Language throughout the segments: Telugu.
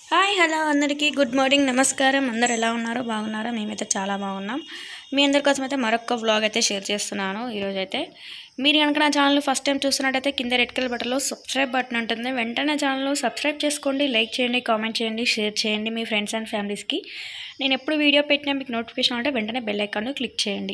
హాయ్ హలో అందరికీ గుడ్ మార్నింగ్ నమస్కారం అందరు ఎలా ఉన్నారో బాగున్నారా మేమైతే చాలా బాగున్నాం మీ అందరి కోసం అయితే మరొక వ్లాగ్ అయితే షేర్ చేస్తున్నాను ఈరోజు అయితే మీరు కనుక నా ఛానల్ ఫస్ట్ టైం చూస్తున్నట్టయితే కింద రెడ్ కలర్ బటన్లో సబ్స్క్రైబ్ బటన్ ఉంటుంది వెంటనే ఛానల్ సబ్స్క్రైబ్ చేసుకోండి లైక్ చేయండి కామెంట్ చేయండి షేర్ చేయండి మీ ఫ్రెండ్స్ అండ్ ఫ్యామిలీస్కి నేను ఎప్పుడు వీడియో పెట్టినా మీకు నోటిఫికేషన్ అంటే వెంటనే బెల్ ఐకాన్ క్లిక్ చేయండి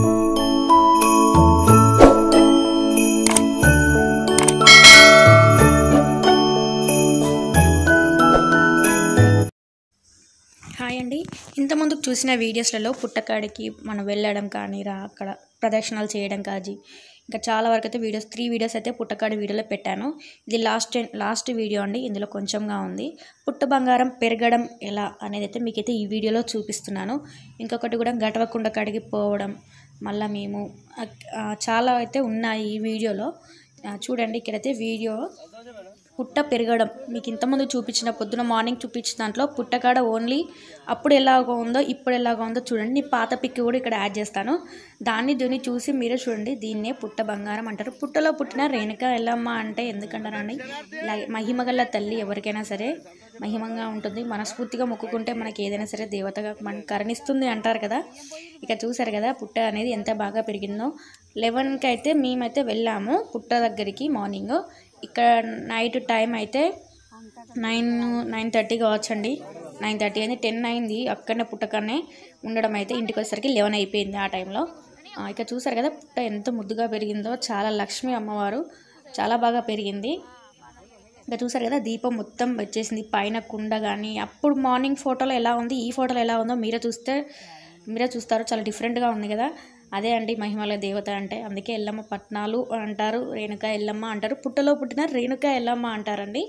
హాయ్ అండి ఇంతకుముందు చూసిన వీడియోస్లలో పుట్టకాడికి మనం వెళ్ళడం కానీ రా అక్కడ ప్రదక్షిణాలు చేయడం కాజీ ఇంకా చాలా వరకు అయితే వీడియోస్ త్రీ వీడియోస్ అయితే పుట్టకాడి వీడియోలో పెట్టాను ఇది లాస్ట్ లాస్ట్ వీడియో అండి ఇందులో కొంచెంగా ఉంది పుట్ట బంగారం పెరగడం ఎలా అనేది అయితే మీకైతే ఈ వీడియోలో చూపిస్తున్నాను ఇంకొకటి కూడా గటవకుండ కాడికి పోవడం మళ్ళీ మేము ఆ, చాలా అయితే ఉన్నాయి ఈ వీడియోలో ఆ, చూడండి ఇక్కడైతే వీడియో పుట్ట పెరగడం మీకు ఇంతకుముందు చూపించిన పొద్దున మార్నింగ్ చూపించిన దాంట్లో పుట్టకాడ ఓన్లీ అప్పుడు ఎలాగో ఉందో ఇప్పుడు ఎలాగో ఉందో చూడండి నీ పాత పిక్ కూడా ఇక్కడ యాడ్ చేస్తాను దాన్ని దీన్ని చూసి మీరే చూడండి దీన్నే పుట్ట బంగారం అంటారు పుట్టలో పుట్టిన రేణుక ఎల్లమ్మ అంటే ఎందుకంటారండి ఇలాగే మహిమగల తల్లి ఎవరికైనా సరే మహిమంగా ఉంటుంది మనస్ఫూర్తిగా మొక్కుకుంటే మనకి ఏదైనా సరే దేవతగా మనకు కరుణిస్తుంది అంటారు కదా ఇక చూసారు కదా పుట్ట అనేది ఎంత బాగా పెరిగిందో లెవెన్కి అయితే మేమైతే వెళ్ళాము పుట్ట దగ్గరికి మార్నింగ్ ఇక్కడ నైట్ టైం అయితే నైన్ నైన్ థర్టీ కావచ్చండి నైన్ థర్టీ అయింది టెన్ అయింది అక్కడనే పుట్టకనే ఉండడం అయితే ఇంటికి వచ్చేసరికి లెవెన్ అయిపోయింది ఆ టైంలో ఆ, ఇక చూసారు కదా పుట్ట ఎంత ముద్దుగా పెరిగిందో చాలా లక్ష్మి అమ్మవారు చాలా బాగా పెరిగింది ఇంకా చూసారు కదా దీపం మొత్తం వచ్చేసింది పైన కుండ కానీ అప్పుడు మార్నింగ్ ఫోటోలో ఎలా ఉంది ఈ ఫోటోలో ఎలా ఉందో మీరే చూస్తే మీరే చూస్తారు చాలా డిఫరెంట్గా ఉంది కదా అదే అండి మహిమల దేవత అంటే అందుకే ఎల్లమ్మ పట్నాలు అంటారు రేణుక ఎల్లమ్మ అంటారు పుట్టలో పుట్టిన రేణుక ఎల్లమ్మ అంటారండి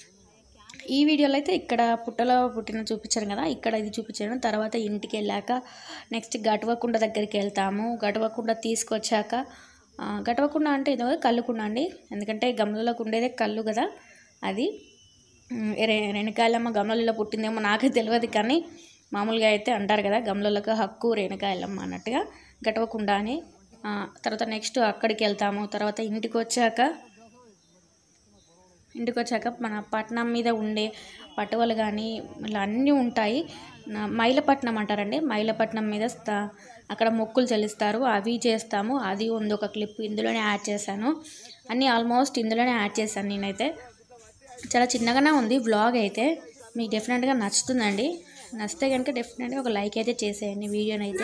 ఈ వీడియోలో అయితే ఇక్కడ పుట్టలో పుట్టిన చూపించాను కదా ఇక్కడ ఇది చూపించాను తర్వాత ఇంటికి వెళ్ళాక నెక్స్ట్ గటవకుండ దగ్గరికి వెళ్తాము గటవకుండ తీసుకొచ్చాక ఆ, గటవకుండ అంటే ఏదో కల్లుకుండ అండి ఎందుకంటే గమలలోకి ఉండేదే కళ్ళు కదా అది ఉమ్, రే- రేణుకాయలమ్మ గమలలో పుట్టిందేమో నాకే తెలియదు కానీ మామూలుగా అయితే అంటారు కదా గమలలకు హక్కు రేణుకాయలమ్మ అన్నట్టుగా గటవకుండ అని ఆ, తర్వాత నెక్స్ట్ అక్కడికి వెళ్తాము తర్వాత ఇంటికి వచ్చాక ఇంటికి వచ్చాక మన పట్నం మీద ఉండే పటువలు కానీ ఇలా అన్నీ ఉంటాయి నా- మైలపట్నం అంటారండి మైలపట్నం మీద స్థా- అక్కడ మొక్కులు చెల్లిస్తారు అవి చేస్తాము అది ఉంది ఒక క్లిప్ ఇందులోనే యాడ్ చేశాను అన్నీ ఆల్మోస్ట్ ఇందులోనే యాడ్ చేశాను నేనైతే చాలా చిన్నగానే ఉంది వ్లాగ్ అయితే మీకు డెఫినెట్గా నచ్చుతుందండి నచ్చితే కనుక డెఫినెట్గా ఒక లైక్ అయితే చేసేయండి వీడియోని అయితే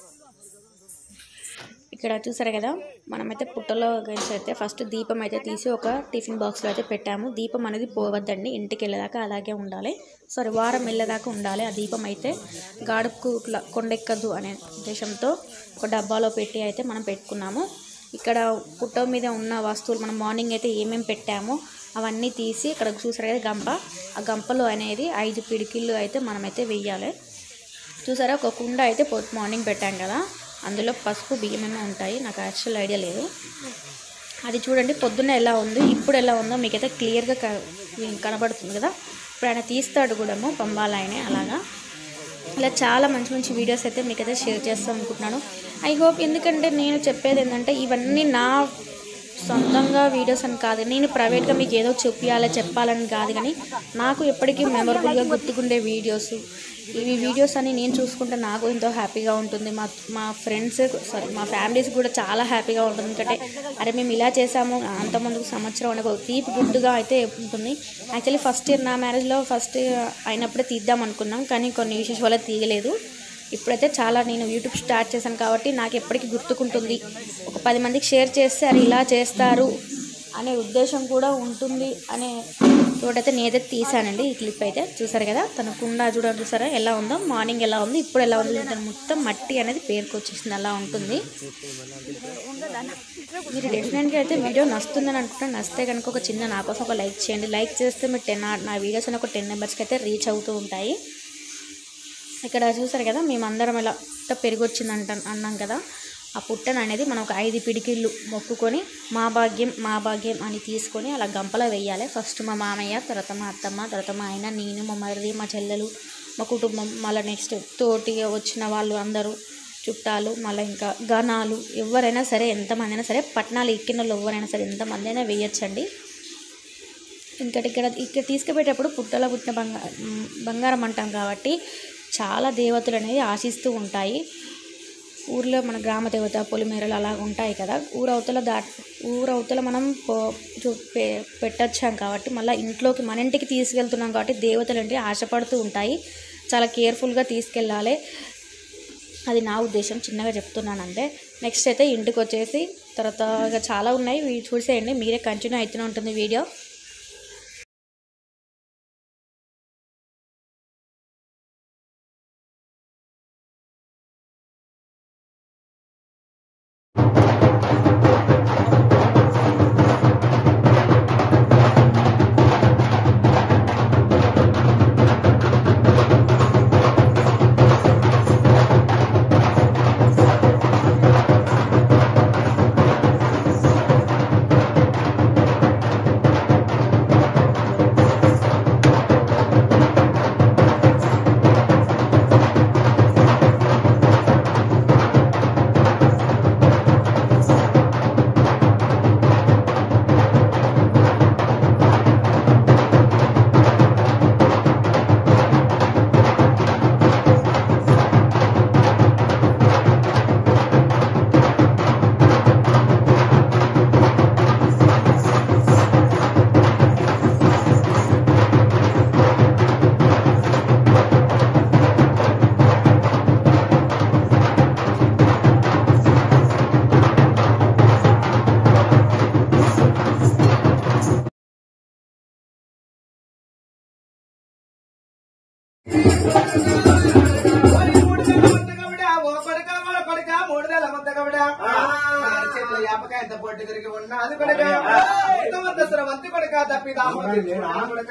ఇక్కడ చూసారు కదా మనమైతే పుట్టలో గురించి అయితే ఫస్ట్ దీపం అయితే తీసి ఒక టిఫిన్ బాక్స్లో అయితే పెట్టాము దీపం అనేది పోవద్దండి ఇంటికి వెళ్ళేదాకా అలాగే ఉండాలి సారీ వారం వెళ్ళేదాకా ఉండాలి ఆ దీపం అయితే గాడుపు ఇట్లా కొండెక్కదు అనే ఉద్దేశంతో ఒక డబ్బాలో పెట్టి అయితే మనం పెట్టుకున్నాము ఇక్కడ పుట్ట మీద ఉన్న వస్తువులు మనం మార్నింగ్ అయితే ఏమేమి పెట్టామో అవన్నీ తీసి ఇక్కడ చూసారు కదా గంప ఆ గంపలో అనేది ఐదు పిడికిళ్ళు అయితే మనమైతే వెయ్యాలి చూసారా ఒక కుండ అయితే పొద్దు మార్నింగ్ పెట్టాం కదా అందులో పసుపు బియ్యం ఏమో ఉంటాయి నాకు యాక్చువల్ ఐడియా లేదు అది చూడండి పొద్దున్న ఎలా ఉంది ఇప్పుడు ఎలా ఉందో మీకైతే క్లియర్గా క కనబడుతుంది కదా ఇప్పుడు ఆయన తీస్తాడు కూడా పంబాలయనే అలాగా ఇలా చాలా మంచి మంచి వీడియోస్ అయితే మీకైతే షేర్ చేస్తాం అనుకుంటున్నాను ఐ హోప్ ఎందుకంటే నేను చెప్పేది ఏంటంటే ఇవన్నీ నా సొంతంగా వీడియోస్ అని కాదు నేను ప్రైవేట్గా మీకు ఏదో చూపించాలి చెప్పాలని కాదు కానీ నాకు ఎప్పటికీ మెమరబుల్గా గుర్తుకుండే వీడియోస్ ఇవి వీడియోస్ అని నేను చూసుకుంటే నాకు ఎంతో హ్యాపీగా ఉంటుంది మా మా ఫ్రెండ్స్ సారీ మా ఫ్యామిలీస్ కూడా చాలా హ్యాపీగా ఉంటుంది ఎందుకంటే అరే మేము ఇలా చేసాము అంత ముందుకు సంవత్సరం అనే ఒక తీపి గుర్తుగా అయితే ఉంటుంది యాక్చువల్లీ ఫస్ట్ ఇయర్ నా మ్యారేజ్లో ఫస్ట్ అయినప్పుడే తీద్దాం అనుకున్నాం కానీ కొన్ని విశేష వల్ల తీయలేదు ఇప్పుడైతే చాలా నేను యూట్యూబ్ స్టార్ట్ చేశాను కాబట్టి నాకు ఎప్పటికీ గుర్తుకుంటుంది ఒక పది మందికి షేర్ చేస్తే అది ఇలా చేస్తారు అనే ఉద్దేశం కూడా ఉంటుంది అనే తోటైతే నేనైతే తీసానండి ఈ క్లిప్ అయితే చూసారు కదా తన కుండ చూడ చూసారా ఎలా ఉందో మార్నింగ్ ఎలా ఉంది ఇప్పుడు ఎలా ఉంది దాని మొత్తం మట్టి అనేది పేరుకొచ్చేసింది అలా ఉంటుంది మీరు డెఫినెట్గా అయితే వీడియో నచ్చుతుందని అనుకుంటే నచ్చితే కనుక ఒక చిన్న నా కోసం ఒక లైక్ చేయండి లైక్ చేస్తే మీరు టెన్ నా వీడియోస్ అని ఒక టెన్ మెంబర్స్కి అయితే రీచ్ అవుతూ ఉంటాయి ఇక్కడ చూసారు కదా మేమందరం ఇలా పుట్ట పెరిగొచ్చిందంట అన్నాం కదా ఆ పుట్టను అనేది మనం ఒక ఐదు పిడికిళ్ళు మొక్కుకొని మా భాగ్యం మా భాగ్యం అని తీసుకొని అలా గంపలో వేయాలి ఫస్ట్ మా మామయ్య తర్వాత మా అత్తమ్మ తర్వాత మా ఆయన నేను మా మరిది మా చెల్లెలు మా కుటుంబం మళ్ళీ నెక్స్ట్ తోటి వచ్చిన వాళ్ళు అందరూ చుట్టాలు మళ్ళీ ఇంకా గణాలు ఎవరైనా సరే ఎంతమంది అయినా సరే పట్టణాలు ఎక్కిన వాళ్ళు ఎవరైనా సరే ఎంతమంది అయినా వేయచ్చండి ఇంకటి ఇక్కడ ఇక్కడ తీసుకుపోయేటప్పుడు పుట్టలో పుట్టిన బంగా మ్, బంగారం అంటాం కాబట్టి చాలా దేవతలు అనేవి ఆశిస్తూ ఉంటాయి ఊర్లో మన గ్రామ దేవత పొలిమేరలు అలా ఉంటాయి కదా ఊరవతల దా ఊరవతల మనం పో- చూ- పె- పెట్టొచ్చాం కాబట్టి మళ్ళీ ఇంట్లోకి మన ఇంటికి తీసుకెళ్తున్నాం కాబట్టి దేవతలు అంటే ఆశపడుతూ ఉంటాయి చాలా కేర్ఫుల్గా తీసుకెళ్ళాలి అది నా ఉద్దేశం చిన్నగా చెప్తున్నాను అంతే నెక్స్ట్ అయితే ఇంటికి వచ్చేసి తర్వాత ఇక చాలా ఉన్నాయి ఇవి చూసేయండి మీరే కంటిన్యూ అవుతూనే ఉంటుంది వీడియో ఎంత పొట్టి తిరిగి ఉన్నా అది కొడక వంతి కొడక తప్పి కొడక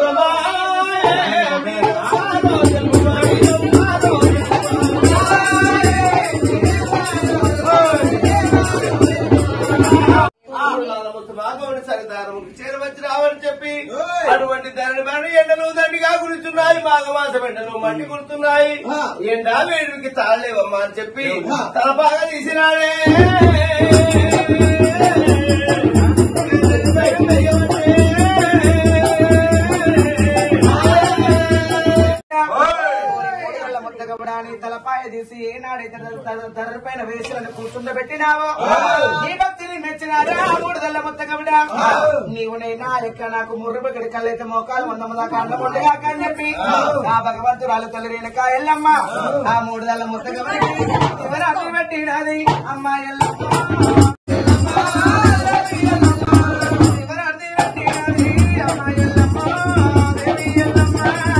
బాగోడు సరిదారం చేరవచ్చి రావని చెప్పి అటువంటి ధరని మరి ఎండలు దండిగా గురుతున్నాయి మాఘమాసం ఎండలు మండి గుర్తున్నాయి ఎండ వేడికి తాళలేవమ్మా అని చెప్పి తల బాగా తీసినాడే తలపాయ తీసి ఏనాడైతే ధర పైన వేసి నన్ను కూర్చుండబెట్టినావో నీ భక్తిని మెచ్చినారా మూడు దల్ల మొత్త కబడ నీవు నైనా లెక్క నాకు ముర్రు కళ్ళైతే మోకాలు వందమ్మ దాకా అండముండగా అని చెప్పి ఆ భగవంతురాలు తల్లి రేణుక ఎల్లమ్మ ఆ మూడు దల్ల మొత్త కబడ ఎవరు అసలు పెట్టినది అమ్మ ఎల్లమ్మ ఎవరు అర్థం పెట్టినది అమ్మ ఎల్లమ్మ దేవి ఎల్లమ్మ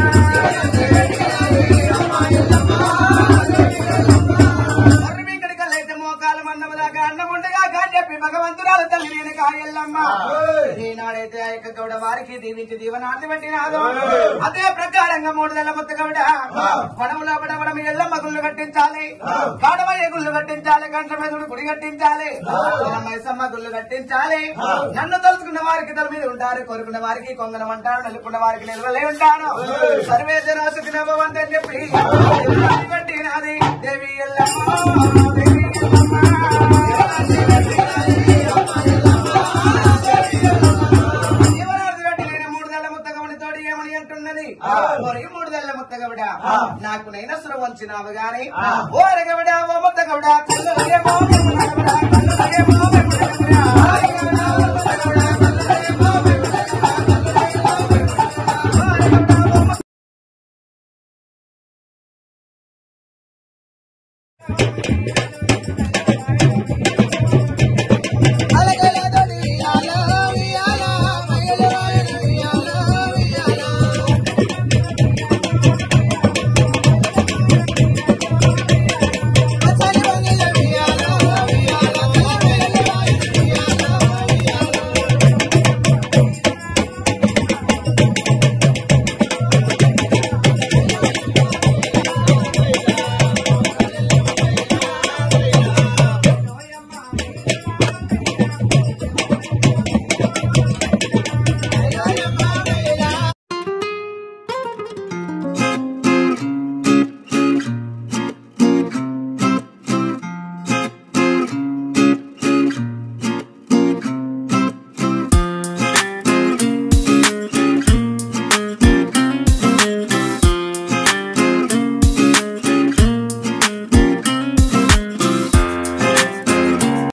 అయితే మోకాలు మన్నమ దాకా అన్నముండగా కానీ చెప్పి భగవంతురాలు తల్లి నేను కాయల్లమ్మ ఈనాడైతే ఆ యొక్క గౌడ వారికి దీవించి దీవనార్థి పెట్టినాదో అదే ప్రకారంగా మూడు నెలల మొత్త గౌడ పడవల పడవడం ఎల్లమ్మ గుళ్ళు కట్టించాలి కాడమయ్య గుళ్ళు కట్టించాలి కంఠమెదుడు గుడి కట్టించాలి మైసమ్మ గుళ్ళు కట్టించాలి నన్ను తలుచుకున్న వారికి తల మీద ఉంటారు కోరుకున్న వారికి కొంగనం అంటారు నలుకున్న వారికి నిల్వలే ఉంటాను సర్వే జనాసుకి నవ్వవంతని చెప్పి పెట్టినది దేవి ఎల్లమ్మ దేవి జీవనార్థి పెట్టి నేను మూడు నెలల ముత్తగమనితోటి ఏమని అంటున్నది మరి మూడు నెలల ముత్తగవిడ నాకు నైనసురం వంచినావు గాని ఓ అరగవిడ ఓ ముత్తగవిడ కళ్ళకేమో వెమ్ముడగవిడ, కళ్ళకేమో వెమ్ముడగవిడ.